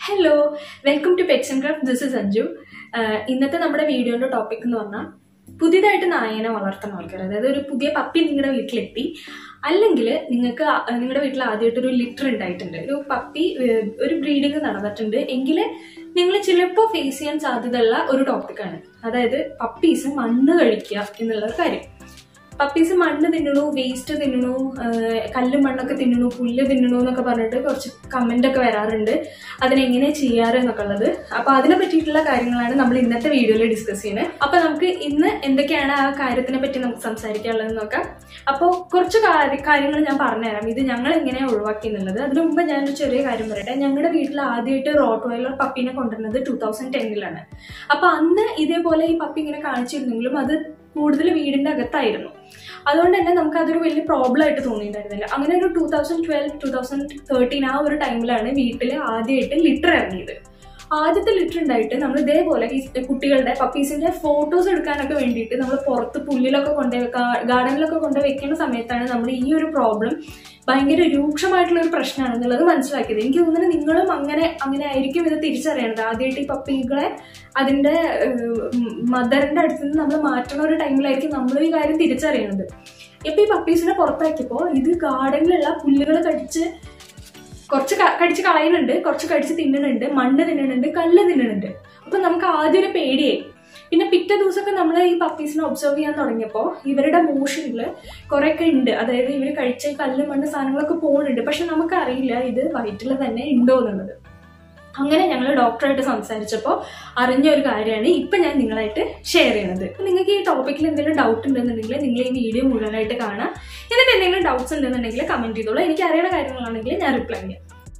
hello welcome to pets and craft this is Anju ah ഇന്നത്തെ നമ്മുടെ വീഡിയോന്റെ topic എന്ന് പറഞ്ഞാൽ പുതിയതായിട്ട് നായനെ വളർത്തുന്ന ആൾക്കാർ അതായത് ഒരു പുതിയ പപ്പി നിങ്ങളുടെ വീട്ടിലെത്തി അല്ലെങ്കിൽ നിങ്ങൾക്ക് ആ- നിങ്ങളുടെ വീട്ടിൽ ആദ്യമായിട്ട് ഒരു ലിറ്റർ ഉണ്ടായിട്ടുണ്ട് ഒരു പപ്പി ഏഹ്, ഒരു ബ്രീഡിങ് നടന്നിട്ടുണ്ട് എങ്കിൽ നിങ്ങൾ ചിലപ്പോൾ ഫേസ് ചെയ്യാൻ സാധ്യതയുള്ള ഒരു ടോപ്പിക്കാണ് അതായത് പപ്പീസ് മണ്ണ് കഴിക്കുക എന്നുള്ള ഒരു കാര്യം പപ്പീസ് മണ്ണ് തിന്നണു വേസ്റ്റ് തിന്നണു ആഹ് കല്ലും മണ്ണൊക്കെ തിന്നണു പുല്ല് തിന്നണു എന്നൊക്കെ പറഞ്ഞിട്ട് കുറച്ച് കമന്റ് ഒക്കെ വരാറുണ്ട് അതിനെങ്ങനെ ചെയ്യാറ് എന്നൊക്കെ ഉള്ളത് അപ്പൊ അതിനെ പറ്റിയിട്ടുള്ള കാര്യങ്ങളാണ് നമ്മൾ ഇന്നത്തെ വീഡിയോയിൽ ഡിസ്കസ് ചെയ്യുന്നത് അപ്പൊ നമുക്ക് ഇന്ന് എന്തൊക്കെയാണ് ആ കാര്യത്തിനെ പറ്റി നമുക്ക് സംസാരിക്കാനുള്ളത് നോക്കാം അപ്പോൾ കുറച്ച് കാര്യ- കാര്യങ്ങൾ ഞാൻ പറഞ്ഞുതരാം ഇത് ഞങ്ങൾ എങ്ങനെയാണ് ഒഴിവാക്കി എന്നുള്ളത് അതിനു മുമ്പ് ഞാനൊരു ചെറിയ കാര്യം പറയട്ടെ ഞങ്ങളുടെ വീട്ടിൽ ആദ്യമായിട്ട് റോട്ട് വൈലർ പപ്പീനെ കൊണ്ടുവരുന്നത് ടൂ തൗസൻഡ് ടെന്നിലാണ് അപ്പൊ അന്ന് ഇതേപോലെ ഈ പപ്പി ഇങ്ങനെ കാണിച്ചിരുന്നെങ്കിലും അത് കൂടുതൽ വീടിന്റെ അകത്തായിരുന്നു അതുകൊണ്ട് തന്നെ നമുക്ക് അതൊരു വലിയ പ്രോബ്ലം ആയിട്ട് തോന്നിയിട്ടുണ്ടായിരുന്നില്ല അങ്ങനെ ഒരു two thousand twelve two thousand thirteen ആ ഒരു ടൈമിലാണ് വീട്ടിൽ ആദ്യമായിട്ട് ലിറ്റർ ഇറങ്ങിയത് ആദ്യത്തെ ലിറ്റർ ഉണ്ടായിട്ട് നമ്മൾ ഇതേപോലെ ഈ കുട്ടികളുടെ പപ്പീസിന്റെ ഫോട്ടോസ് എടുക്കാനൊക്കെ വേണ്ടിയിട്ട് നമ്മൾ പുറത്ത് പുല്ലിലൊക്കെ കൊണ്ടുപോയി ഗാർഡനിലൊക്കെ കൊണ്ടുപോയി വെക്കുന്ന സമയത്താണ് നമ്മൾ ഈ ഒരു പ്രോബ്ലം ഭയങ്കര രൂക്ഷമായിട്ടുള്ള ഒരു പ്രശ്നമാണെന്നുള്ളത് മനസ്സിലാക്കിയത് എനിക്ക് തോന്നുന്നത് നിങ്ങളും അങ്ങനെ അങ്ങനെ ആയിരിക്കും ഇത് തിരിച്ചറിയണത് ആദ്യമായിട്ട് ഈ പപ്പികളെ അതിന്റെ മദറിന്റെ അടുത്ത് നിന്ന് നമ്മൾ മാറ്റുന്ന ഒരു ടൈമിലായിരിക്കും നമ്മൾ ഈ കാര്യം തിരിച്ചറിയണത് ഇപ്പൊ ഈ പപ്പീസിനെ പുറത്താക്കിയപ്പോ ഇത് ഗാർഡനിലുള്ള പുല്ലുകൾ കടിച്ച് കുറച്ച് ക- കടിച്ച് കളയുന്നുണ്ട് കുറച്ച് കടിച്ച് തിന്നുന്നുണ്ട് മണ്ണ് തിന്നുന്നുണ്ട് കല്ല് തിന്നുന്നുണ്ട് അപ്പൊ നമുക്ക് ആദ്യം ഒരു പേടിയായി പിന്നെ പിറ്റേ ദിവസമൊക്കെ നമ്മൾ ഈ പപ്പീസിനെ ഒബ്സർവ് ചെയ്യാൻ തുടങ്ങിയപ്പോൾ ഇവരുടെ മോഷനിൽ കുറെയൊക്കെ ഉണ്ട് അതായത് ഇവർ കഴിച്ച ഈ കല്ല് മണ്ണ് സാധനങ്ങളൊക്കെ പോകുന്നുണ്ട് പക്ഷെ നമുക്കറിയില്ല ഇത് വയറ്റിൽ തന്നെ ഉണ്ടോ എന്നുള്ളത് അങ്ങനെ ഞങ്ങൾ ഡോക്ടറായിട്ട് സംസാരിച്ചപ്പോൾ അറിഞ്ഞ ഒരു കാര്യമാണ് ഇപ്പം ഞാൻ നിങ്ങളായിട്ട് ഷെയർ ചെയ്യണത് അപ്പം നിങ്ങൾക്ക് ഈ ടോപ്പിക്കിൽ എന്തെങ്കിലും ഡൗട്ട് ഉണ്ടെന്നുണ്ടെങ്കിൽ നിങ്ങൾ ഈ വീഡിയോ മുഴുവനായിട്ട് കാണാം എന്നിട്ട് എന്തെങ്കിലും ഡൗട്ട്സ് ഉണ്ടെന്നുണ്ടെങ്കിൽ കമൻറ്റ് ചെയ്തോളൂ എനിക്ക് അറിയുന്ന കാര്യങ്ങളാണെങ്കിൽ ഞാൻ റിപ്ലൈ ചെയ്യാം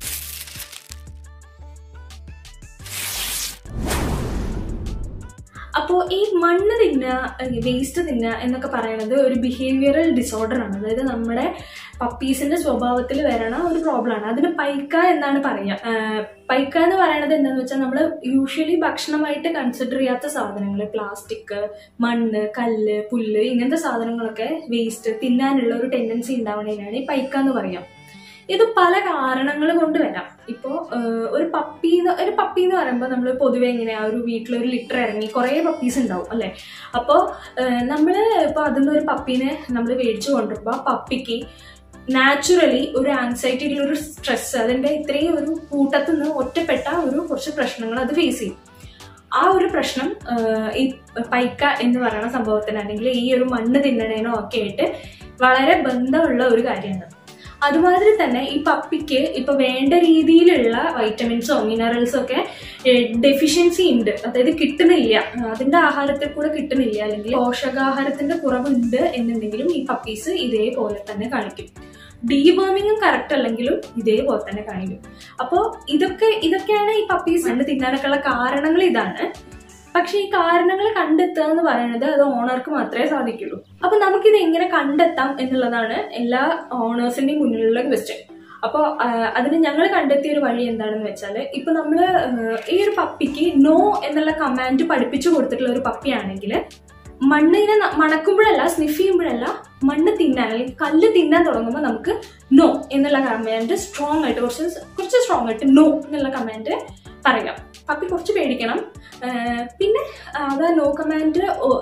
അപ്പോൾ ഈ മണ്ണ് തിന്നുക വേസ്റ്റ് തിന്നുക എന്നൊക്കെ പറയുന്നത് ഒരു ബിഹേവിയറൽ ഡിസോർഡർ ആണ് അതായത് നമ്മുടെ പപ്പീസിന്റെ സ്വഭാവത്തിൽ വരണ ഒരു പ്രോബ്ലമാണ് അതിന് പൈക്ക എന്നാണ് പറയുക ആഹ് പൈക്ക എന്ന് പറയുന്നത് എന്താണെന്ന് വെച്ചാൽ നമ്മൾ യൂഷ്വലി ഭക്ഷണമായിട്ട് കൺസിഡർ ചെയ്യാത്ത സാധനങ്ങൾ പ്ലാസ്റ്റിക് മണ്ണ് കല്ല് പുല്ല് ഇങ്ങനത്തെ സാധനങ്ങളൊക്കെ വേസ്റ്റ് തിന്നാനുള്ള ഒരു ടെൻഡൻസി ഉണ്ടാവുന്നതിനാണ് ഈ പൈക്ക എന്ന് പറയാം ഇത് പല കാരണങ്ങൾ കൊണ്ട് വരാം ഇപ്പോൾ ഒരു പപ്പി എന്ന് ഒരു പപ്പി എന്ന് പറയുമ്പോൾ നമ്മൾ പൊതുവെ എങ്ങനെയാ ഒരു വീട്ടിലൊരു ലിറ്റർ ഇറങ്ങി കുറേ പപ്പീസ് ഉണ്ടാവും അല്ലേ അപ്പോൾ നമ്മൾ ഇപ്പോൾ അതിൽ ഒരു പപ്പീനെ നമ്മൾ മേടിച്ചു കൊണ്ടുവരുമ്പോൾ ആ പപ്പിക്ക് നാച്ചുറലി ഒരു ആൻസൈറ്റി ഒരു സ്ട്രെസ് അതിൻ്റെ ഇത്രയും ഒരു കൂട്ടത്തിൽ നിന്ന് ഒറ്റപ്പെട്ട ഒരു കുറച്ച് പ്രശ്നങ്ങൾ അത് ഫേസ് ചെയ്യും ആ ഒരു പ്രശ്നം ആഹ് ഈ പൈക്ക എന്ന് പറയുന്ന സംഭവത്തിന് അല്ലെങ്കിൽ ഈ ഒരു മണ്ണ് തിന്നണേനോ ഒക്കെ ആയിട്ട് വളരെ ബന്ധമുള്ള ഒരു കാര്യമാണ് അതുമാതിരി തന്നെ ഈ പപ്പിക്ക് ഇപ്പൊ വേണ്ട രീതിയിലുള്ള വൈറ്റമിൻസോ മിനറൽസോ ഒക്കെ ഡെഫിഷ്യൻസി ഉണ്ട് അതായത് കിട്ടുന്നില്ല അതിന്റെ ആഹാരത്തിൽ കൂടെ കിട്ടുന്നില്ല അല്ലെങ്കിൽ പോഷകാഹാരത്തിന്റെ കുറവുണ്ട് എന്നുണ്ടെങ്കിലും ഈ പപ്പീസ് ഇതേപോലെ തന്നെ കാണിക്കും ഡീവേമിങ്ങും കറക്റ്റ് അല്ലെങ്കിലും ഇതേപോലെ തന്നെ കാണിക്കും അപ്പോൾ ഇതൊക്കെ ഇതൊക്കെയാണ് ഈ പപ്പീസ് കണ്ട് തിന്നാനൊക്കെ ഉള്ള കാരണങ്ങൾ ഇതാണ് പക്ഷെ ഈ കാരണങ്ങൾ കണ്ടെത്തുക എന്ന് പറയുന്നത് അത് ഓണർക്ക് മാത്രമേ സാധിക്കുള്ളൂ അപ്പൊ നമുക്കിത് എങ്ങനെ കണ്ടെത്താം എന്നുള്ളതാണ് എല്ലാ ഓണേഴ്സിന്റെയും മുന്നിലുള്ള ക്വസ്റ്റ്യൻ അപ്പോൾ അതിന് ഞങ്ങൾ കണ്ടെത്തിയ ഒരു വഴി എന്താണെന്ന് വെച്ചാൽ ഇപ്പൊ നമ്മൾ ഈ ഒരു പപ്പിക്ക് നോ എന്നുള്ള കമാൻഡ് പഠിപ്പിച്ചു കൊടുത്തിട്ടുള്ള ഒരു പപ്പിയാണെങ്കിൽ മണ്ണിനെ ന- മണക്കുമ്പോഴല്ല സ്നിഫ് ചെയ്യുമ്പോഴല്ല മണ്ണ് തിന്നാൻ അല്ലെങ്കിൽ കല്ല് തിന്നാൻ തുടങ്ങുമ്പോൾ നമുക്ക് നോ എന്നുള്ള കമാൻഡ് സ്ട്രോങ് ആയിട്ട് കുറച്ച് കുറച്ച് സ്ട്രോങ് ആയിട്ട് നോ എന്നുള്ള കമാൻഡ് പറയാം പപ്പി കുറച്ച് പേടിക്കണം ആഹ് പിന്നെ അത് നോ കമാൻഡ്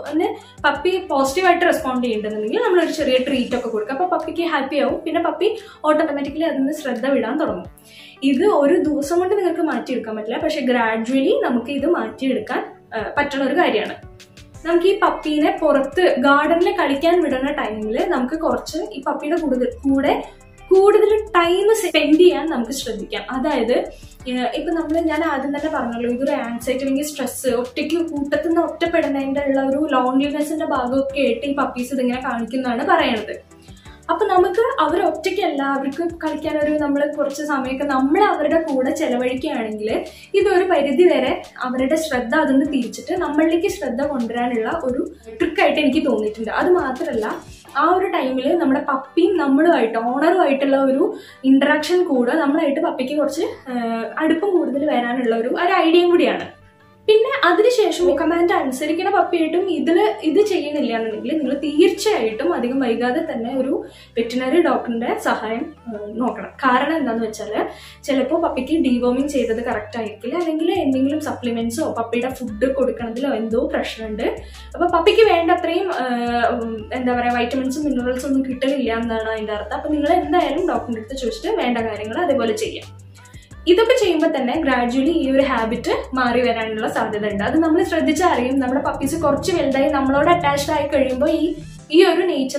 പപ്പി പോസിറ്റീവായിട്ട് റെസ്പോണ്ട് ചെയ്യേണ്ടതെന്നുണ്ടെങ്കിൽ നമ്മളൊരു ചെറിയ ട്രീറ്റ് ഒക്കെ കൊടുക്കുക അപ്പോൾ പപ്പിക്ക് ഹാപ്പി ആവും പിന്നെ പപ്പി ഓട്ടോമാറ്റിക്കലി അതിൽ നിന്ന് ശ്രദ്ധ വിടാൻ തുടങ്ങും ഇത് ഒരു ദിവസം കൊണ്ട് നിങ്ങൾക്ക് മാറ്റിയെടുക്കാൻ പറ്റില്ല പക്ഷെ ഗ്രാജുവലി നമുക്ക് ഇത് മാറ്റിയെടുക്കാൻ ആഹ് പറ്റുന്ന ഒരു കാര്യമാണ് നമുക്ക് ഈ പപ്പീനെ പുറത്ത് ഗാർഡനിൽ കളിക്കാൻ വിടുന്ന ടൈമിൽ നമുക്ക് കുറച്ച് ഈ പപ്പീനെ കൂടുതൽ കൂടെ കൂടുതൽ ടൈം സ്പെൻഡ് ചെയ്യാൻ നമുക്ക് ശ്രദ്ധിക്കാം അതായത് ഏഹ് ഇപ്പൊ നമ്മൾ ഞാൻ ആദ്യം തന്നെ പറഞ്ഞല്ലോ ഇതൊരു ആൻസൈറ്റി അല്ലെങ്കിൽ സ്ട്രെസ് ഒറ്റയ്ക്ക് കൂട്ടത്തിൽ നിന്ന് ഒറ്റപ്പെടുന്നതിന്റെ ഉള്ള ഒരു ലോൺലിനെസിന്റെ ഭാഗമൊക്കെ ആയിട്ട് ഈ പപ്പീസ് ഇതിങ്ങനെ കാണിക്കുന്നതാണ് പറയണത് അപ്പൊ നമുക്ക് അവർ ഒറ്റയ്ക്കല്ല അവർക്ക് കളിക്കാൻ ഒരു നമ്മൾ കുറച്ച് സമയമൊക്കെ നമ്മൾ അവരുടെ കൂടെ ചെലവഴിക്കുകയാണെങ്കിൽ ഇതൊരു പരിധി വരെ അവരുടെ ശ്രദ്ധ അതിന് തിരിച്ചിട്ട് നമ്മളിലേക്ക് ശ്രദ്ധ കൊണ്ടുവരാനുള്ള ഒരു ട്രിക്കായിട്ട് എനിക്ക് തോന്നിയിട്ടുണ്ട് അത് മാത്രമല്ല ആ ഒരു ടൈമിൽ നമ്മുടെ പപ്പിയും നമ്മളുമായിട്ട് ഓണറുമായിട്ടുള്ള ഒരു ഇന്ററാക്ഷൻ കൂടെ നമ്മളായിട്ട് പപ്പിക്ക് കുറച്ച് ആഹ്, അടുപ്പം കൂടുതൽ വരാനുള്ള ഒരു ഒരു ഐഡിയയും കൂടിയാണ് പിന്നെ അതിനുശേഷം കമാൻഡ് അനുസരിക്കുന്ന പപ്പിയായിട്ടും ഇതിൽ ഇത് ചെയ്യണില്ല എന്നുണ്ടെങ്കിൽ നിങ്ങൾ തീർച്ചയായിട്ടും അധികം വൈകാതെ തന്നെ ഒരു വെറ്റിനറി ഡോക്ടറിന്റെ സഹായം ആ, നോക്കണം കാരണം എന്താണെന്ന് വെച്ചാൽ ചിലപ്പോൾ പപ്പിക്ക് ഡീവോമിങ് ചെയ്തത് കറക്റ്റ് ആയിരിക്കില്ല അല്ലെങ്കിൽ എന്തെങ്കിലും സപ്ലിമെന്റ്സോ പപ്പിയുടെ ഫുഡ് കൊടുക്കണതിലോ എന്തോ പ്രശ്നമുണ്ട് അപ്പോൾ പപ്പിക്ക് വേണ്ട അത്രയും ആ, ഉം, എന്താ പറയുക വൈറ്റമിൻസും മിനറൽസും ഒന്നും കിട്ടലില്ല എന്നാണ് അതിൻ്റെ അർത്ഥം അപ്പോൾ നിങ്ങൾ എന്തായാലും ഡോക്ടറിൻ്റെ അടുത്ത് ചോദിച്ചിട്ട് വേണ്ട കാര്യങ്ങൾ അതേപോലെ ചെയ്യാം ഇതൊക്കെ ചെയ്യുമ്പോൾ തന്നെ ഗ്രാജുവലി ഈ ഒരു ഹാബിറ്റ് മാറി വരാനുള്ള സാധ്യത ഉണ്ട് അത് നമ്മൾ ശ്രദ്ധിച്ചാൽ അറിയും നമ്മുടെ പപ്പീസ് കുറച്ച് വലുതായി നമ്മളോട് അറ്റാച്ച്ഡ് ആയി കഴിയുമ്പോൾ ഈ ഈ ഒരു നേച്ചർ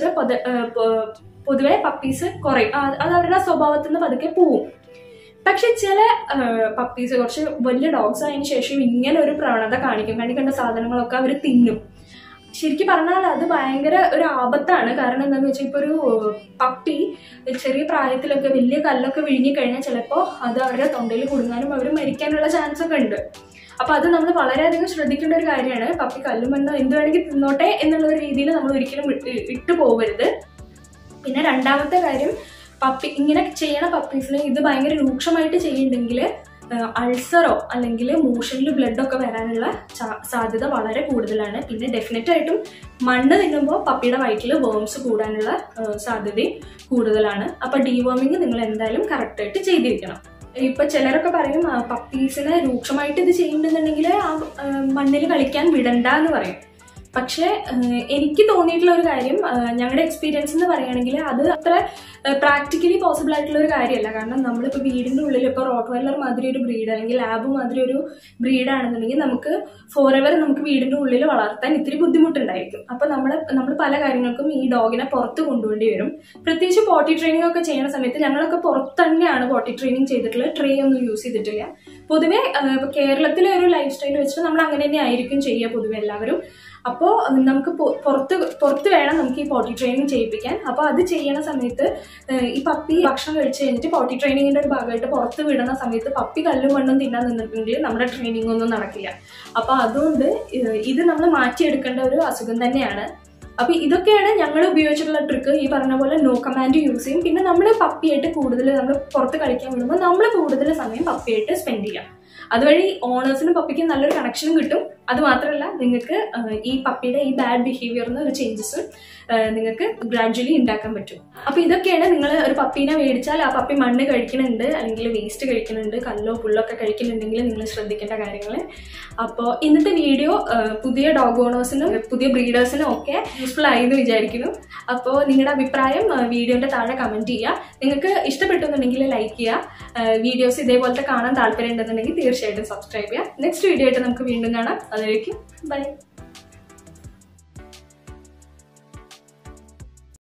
പൊതുവെ പപ്പീസ് കുറയും ആ, അത് അവരുടെ സ്വഭാവത്തിൽ നിന്ന് പതുക്കെ പോവും പക്ഷെ ചില പപ്പീസ് കുറച്ച് വലിയ ഡോഗ്സ് ആയതിനു ശേഷം ഇങ്ങനെ ഒരു പ്രവണത കാണിക്കും കാണിക്കേണ്ട സാധനങ്ങളൊക്കെ അവർ തിന്നും ശരിക്കും പറഞ്ഞാൽ അത് ഭയങ്കര ഒരു ആപത്താണ് കാരണം എന്താണെന്ന് വെച്ചാൽ ഇപ്പോൾ ഒരു പപ്പി ചെറിയ പ്രായത്തിലൊക്കെ വലിയ കല്ലൊക്കെ വിഴുങ്ങി കഴിഞ്ഞാൽ ചിലപ്പോൾ അത് അവരുടെ തൊണ്ടയിൽ കുടുങ്ങാനും അവർ മരിക്കാനുള്ള ചാൻസ് ഒക്കെ ഉണ്ട് അപ്പൊ അത് നമ്മൾ വളരെയധികം ശ്രദ്ധിക്കേണ്ട ഒരു കാര്യമാണ് പപ്പി കല്ലും മണ്ണോ എന്ത് വേണമെങ്കിൽ തിന്നോട്ടെ എന്നുള്ള ഒരു രീതിയിൽ നമ്മൾ ഒരിക്കലും വിട്ട് ഇട്ടു പോകരുത് പിന്നെ രണ്ടാമത്തെ കാര്യം പപ്പി ഇങ്ങനെ ചെയ്യണ പപ്പീസിന് ഇത് ഭയങ്കര രൂക്ഷമായിട്ട് ചെയ്യുന്നുണ്ടെങ്കിൽ അൾസറോ അല്ലെങ്കിൽ മോഷനിൽ ബ്ലഡ് ഒക്കെ വരാനുള്ള ചാ- സാധ്യത വളരെ കൂടുതലാണ് പിന്നെ ഡെഫിനറ്റ് ആയിട്ടും മണ്ണ് തിന്നുമ്പോൾ പപ്പിയുടെ വയറ്റിൽ വേംസ് കൂടാനുള്ള ആ, സാധ്യതയും കൂടുതലാണ് അപ്പൊ ഡീവോമിങ് നിങ്ങൾ എന്തായാലും കറക്റ്റായിട്ട് ചെയ്തിരിക്കണം ഇപ്പൊ ചിലരൊക്കെ പറയും ആ, പപ്പീസിനെ രൂക്ഷമായിട്ട് ഇത് ചെയ്യുന്നുണ്ടെന്നുണ്ടെങ്കിൽ ആ മണ്ണിൽ കളിക്കാൻ വിടണ്ട എന്ന് പറയും പക്ഷേ ഏഹ്, എനിക്ക് തോന്നിയിട്ടുള്ള ഒരു കാര്യം ഏഹ്, ഞങ്ങളുടെ എക്സ്പീരിയൻസ് എന്ന് പറയുകയാണെങ്കിൽ അത് അത്ര പ്രാക്ടിക്കലി പോസിബിൾ ആയിട്ടുള്ള ഒരു കാര്യമല്ല കാരണം നമ്മളിപ്പോൾ വീടിൻ്റെ ഉള്ളിൽ ഇപ്പോൾ റോട്ട് വൈലർ മാതിരി ഒരു ബ്രീഡ് അല്ലെങ്കിൽ ലാബ് മാതിരി ഒരു ബ്രീഡ് ആണെന്നുണ്ടെങ്കിൽ നമുക്ക് ഫോർ എവർ നമുക്ക് വീടിൻ്റെ ഉള്ളിൽ വളർത്താൻ ഇത്തിരി ബുദ്ധിമുട്ടുണ്ടായിരിക്കും അപ്പോൾ നമ്മൾ നമ്മൾ പല കാര്യങ്ങൾക്കും ഈ ഡോഗിനെ പുറത്ത് കൊണ്ടുപോകേണ്ടി വരും പ്രത്യേകിച്ച് പോട്ടി ട്രെയിനിങ് ഒക്കെ ചെയ്യുന്ന സമയത്ത് ഞങ്ങളൊക്കെ പുറത്ത് തന്നെയാണ് പോട്ടി ട്രെയിനിങ് ചെയ്തിട്ടുള്ളത് ട്രേ ഒന്നും യൂസ് ചെയ്തിട്ടില്ല പൊതുവെ ഏഹ്, ഇപ്പൊ കേരളത്തിലെ ഒരു ലൈഫ് സ്റ്റൈൽ വെച്ചിട്ട് നമ്മൾ അങ്ങനെ തന്നെ ആയിരിക്കും ചെയ്യുക പൊതുവെ എല്ലാവരും അപ്പോൾ നമുക്ക് പൊ- പുറത്ത് പുറത്ത് വേണം നമുക്ക് ഈ പോട്ടി ട്രെയിനിങ് ചെയ്യിപ്പിക്കാൻ അപ്പോൾ അത് ചെയ്യണ സമയത്ത് ഏഹ്, ഈ പപ്പി ഭക്ഷണം കഴിച്ച് കഴിഞ്ഞിട്ട് പോട്ടി ട്രെയിനിങ്ങിന്റെ ഒരു ഭാഗമായിട്ട് പുറത്ത് വിടുന്ന സമയത്ത് പപ്പി കല്ലും മണ്ണും തിന്നാൻ നിന്നിട്ടുണ്ടെങ്കിൽ നമ്മുടെ ട്രെയിനിങ് ഒന്നും നടക്കില്ല അപ്പോൾ അതുകൊണ്ട് ഏഹ്, ഇത് നമ്മൾ മാറ്റിയെടുക്കേണ്ട ഒരു അസുഖം തന്നെയാണ് അപ്പൊ ഇതൊക്കെയാണ് ഞങ്ങൾ ഉപയോഗിച്ചിട്ടുള്ള ട്രിക്ക് ഈ പറഞ്ഞ പോലെ നോ കമാൻഡ് യൂസ് ചെയ്യും പിന്നെ നമ്മൾ പപ്പിയായിട്ട് കൂടുതൽ നമ്മൾ പുറത്ത് കളിക്കാൻ വിടുമ്പോൾ നമ്മൾ കൂടുതൽ സമയം പപ്പിയായിട്ട് സ്പെൻഡ് ചെയ്യാം അതുവഴി ഓണേഴ്സിനും പപ്പിക്കും നല്ലൊരു കണക്ഷനും കിട്ടും അത് മാത്രമല്ല നിങ്ങൾക്ക് ആഹ്, ഈ പപ്പിയുടെ ഈ ബാഡ് ബിഹേവിയറിന് ഒരു ചേഞ്ചസും നിങ്ങൾക്ക് ഗ്രാജുവലി ഉണ്ടാക്കാൻ പറ്റും അപ്പൊ ഇതൊക്കെയാണ് നിങ്ങൾ ഒരു പപ്പീനെ മേടിച്ചാൽ ആ പപ്പി മണ്ണ് കഴിക്കുന്നുണ്ട് അല്ലെങ്കിൽ വേസ്റ്റ് കഴിക്കുന്നുണ്ട് കല്ലോ പുല്ലോ ഒക്കെ കഴിക്കുന്നുണ്ടെങ്കിൽ നിങ്ങൾ ശ്രദ്ധിക്കേണ്ട കാര്യങ്ങൾ അപ്പോൾ ഇന്നത്തെ വീഡിയോ പുതിയ ഡോഗ് ഓണേഴ്സിനും പുതിയ ബ്രീഡേഴ്സിനും ഒക്കെ യൂസ്ഫുൾ ആയി എന്ന് വിചാരിക്കുന്നു അപ്പോൾ നിങ്ങളുടെ അഭിപ്രായം വീഡിയോന്റെ താഴെ കമന്റ് ചെയ്യുക നിങ്ങൾക്ക് ഇഷ്ടപ്പെട്ടുന്നുണ്ടെങ്കിൽ ലൈക്ക് ചെയ്യുക വീഡിയോസ് ഇതേപോലത്തെ കാണാൻ താല്പര്യം ഉണ്ടെന്നുണ്ടെങ്കിൽ തീർച്ചയായിട്ടും സബ്സ്ക്രൈബ് ചെയ്യുക നെക്സ്റ്റ് വീഡിയോ ആയിട്ട് നമുക്ക് വീണ്ടും കാണാം അതിലേക്ക് ബൈ